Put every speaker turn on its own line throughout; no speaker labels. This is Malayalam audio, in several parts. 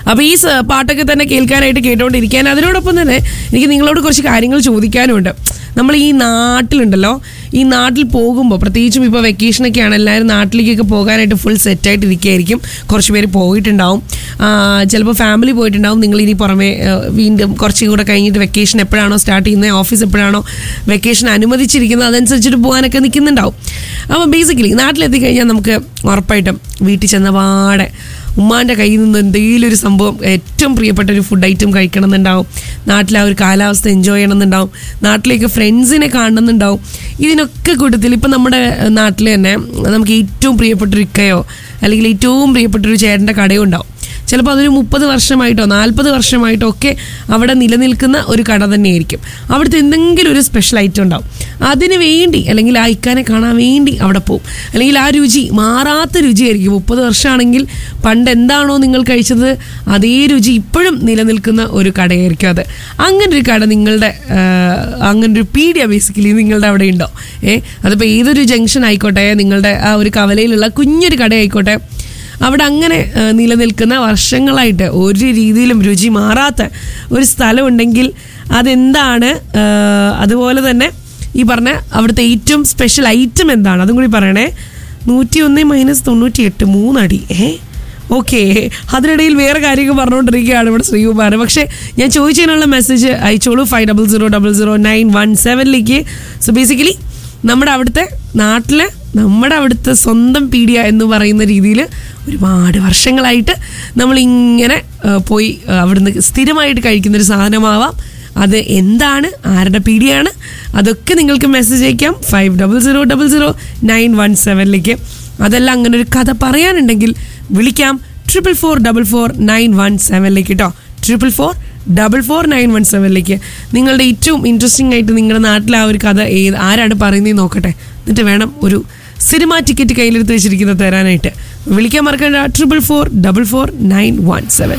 അപ്പോൾ ഈ സ- പാട്ടൊക്കെ തന്നെ കേൾക്കാനായിട്ട് കേട്ടോണ്ടിരിക്കാൻ അതിനോടൊപ്പം തന്നെ എനിക്ക് നിങ്ങളോട് കുറച്ച് കാര്യങ്ങൾ ചോദിക്കാനുമുണ്ട് നമ്മൾ ഈ നാട്ടിലുണ്ടല്ലോ ഈ നാട്ടിൽ പോകുമ്പോൾ പ്രത്യേകിച്ചും ഇപ്പോൾ വെക്കേഷനൊക്കെയാണ് എല്ലാവരും നാട്ടിലേക്കൊക്കെ പോകാനായിട്ട് ഫുൾ സെറ്റായിട്ട് ഇരിക്കുകയായിരിക്കും കുറച്ച് പേര് പോയിട്ടുണ്ടാവും ചിലപ്പോൾ ഫാമിലി പോയിട്ടുണ്ടാവും നിങ്ങൾ ഇനി പുറമെ ആ, വീണ്ടും കുറച്ചും കൂടെ കഴിഞ്ഞിട്ട് വെക്കേഷൻ എപ്പോഴാണോ സ്റ്റാർട്ട് ചെയ്യുന്നത് ഓഫീസ് എപ്പോഴാണോ വെക്കേഷൻ അനുവദിച്ചിരിക്കുന്നത് അതനുസരിച്ചിട്ട് പോകാനൊക്കെ നിൽക്കുന്നുണ്ടാവും അപ്പോൾ ബേസിക്കലി നാട്ടിലെത്തി കഴിഞ്ഞാൽ നമുക്ക് ഉറപ്പായിട്ടും വീട്ടിൽ ചെന്ന പാടെ ഉമ്മാൻ്റെ കയ്യിൽ നിന്ന് എന്തെങ്കിലും ഒരു സംഭവം ഏറ്റവും പ്രിയപ്പെട്ട ഒരു ഫുഡ് ഐറ്റം കഴിക്കണം എന്നുണ്ടാവും നാട്ടിലെ ആ ഒരു കാലാവസ്ഥ എൻജോയ് ചെയ്യണം എന്നുണ്ടാവും നാട്ടിലേക്ക് ഫ്രണ്ട്സിനെ കാണണമെന്നുണ്ടാവും ഇതിനൊക്കെ കൂട്ടത്തിൽ ഇപ്പം നമ്മുടെ നാട്ടിൽ തന്നെ നമുക്ക് ഏറ്റവും പ്രിയപ്പെട്ട ഒരു ഇക്കയോ അല്ലെങ്കിൽ ഏറ്റവും പ്രിയപ്പെട്ട ഒരു ചേട്ടൻ്റെ കടയോ ഉണ്ടാവും ചിലപ്പോൾ അതൊരു മുപ്പത് വർഷമായിട്ടോ നാൽപ്പത് വർഷമായിട്ടോ ഒക്കെ അവിടെ നിലനിൽക്കുന്ന ഒരു കട തന്നെയായിരിക്കും അവിടുത്തെ എന്തെങ്കിലും ഒരു സ്പെഷ്യൽ ഐറ്റം ഉണ്ടാവും അതിന് വേണ്ടി അല്ലെങ്കിൽ ആ ഇക്കാനെ കാണാൻ വേണ്ടി അവിടെ പോകും അല്ലെങ്കിൽ ആ രുചി മാറാത്ത രുചിയായിരിക്കും മുപ്പത് വർഷമാണെങ്കിൽ പണ്ട് എന്താണോ നിങ്ങൾ കഴിച്ചത് അതേ രുചി ഇപ്പോഴും നിലനിൽക്കുന്ന ഒരു കടയായിരിക്കും അത് അങ്ങനെ ഒരു കട നിങ്ങളുടെ ആ, അങ്ങനെ ഒരു പീഡിയ ബേസിക്കലി നിങ്ങളുടെ അവിടെ ഉണ്ടോ ഏ അതിപ്പോൾ ഏതൊരു ജംഗ്ഷൻ ആയിക്കോട്ടെ നിങ്ങളുടെ ആ ഒരു കവലയിലുള്ള കുഞ്ഞൊരു കടയായിക്കോട്ടെ അവിടെ അങ്ങനെ ആ, നിലനിൽക്കുന്ന വർഷങ്ങളായിട്ട് ഒരു രീതിയിലും രുചി മാറാത്ത ഒരു സ്ഥലമുണ്ടെങ്കിൽ അതെന്താണ് ആ, അതുപോലെ തന്നെ ഈ പറഞ്ഞ അവിടുത്തെ ഏറ്റവും സ്പെഷ്യൽ ഐറ്റം എന്താണ് അതും കൂടി പറയണേ നൂറ്റി ഒന്ന് മൈനസ് തൊണ്ണൂറ്റി എട്ട് മൂന്നടി ഏ ഓക്കെ അതിനിടയിൽ വേറെ കാര്യങ്ങൾ പറഞ്ഞുകൊണ്ടിരിക്കുകയാണ് ഇവിടെ ശ്രീകുമാർ പക്ഷേ ഞാൻ ചോദിച്ചതിനുള്ള മെസ്സേജ് അയച്ചോളൂ five double zero double zero nine one സെവനിലേക്ക് സോ ബേസിക്കലി നമ്മുടെ അവിടുത്തെ നാട്ടിലെ നമ്മുടെ അവിടുത്തെ സ്വന്തം പീഡിയ എന്ന് പറയുന്ന രീതിയിൽ ഒരുപാട് വർഷങ്ങളായിട്ട് നമ്മളിങ്ങനെ ആ, പോയി ആ, അവിടുന്ന് സ്ഥിരമായിട്ട് കഴിക്കുന്നൊരു സാധനമാവാം അത് എന്താണ് ആരുടെ പീഡിയാണ് അതൊക്കെ നിങ്ങൾക്ക് മെസ്സേജ് അയക്കാം five double zero double zero nine one സെവനിലേക്ക് അതല്ല അങ്ങനെ ഒരു കഥ പറയാനുണ്ടെങ്കിൽ വിളിക്കാം triple four double four nine one സെവനിലേക്ക് കേട്ടോ triple four double four nine one സെവനിലേക്ക് നിങ്ങളുടെ ഏറ്റവും ഇൻട്രസ്റ്റിംഗ് ആയിട്ട് നിങ്ങളുടെ നാട്ടിലെ ആ ഒരു കഥ ഏത് ആരാണ് പറയുന്നത് നോക്കട്ടെ എന്നിട്ട് വേണം ഒരു സിനിമ ടിക്കറ്റ് കയ്യിലെടുത്ത് വെച്ചിരിക്കുന്നത് തരാനായിട്ട് വിളിക്കാൻ മറക്കേണ്ട triple four double four nine one seven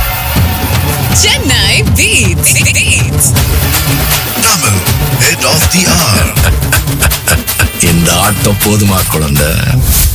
Chennai Beats. Beats.
Tamil, head of the hour.
இந்த ஆட்டம் போதுமா குழந்தை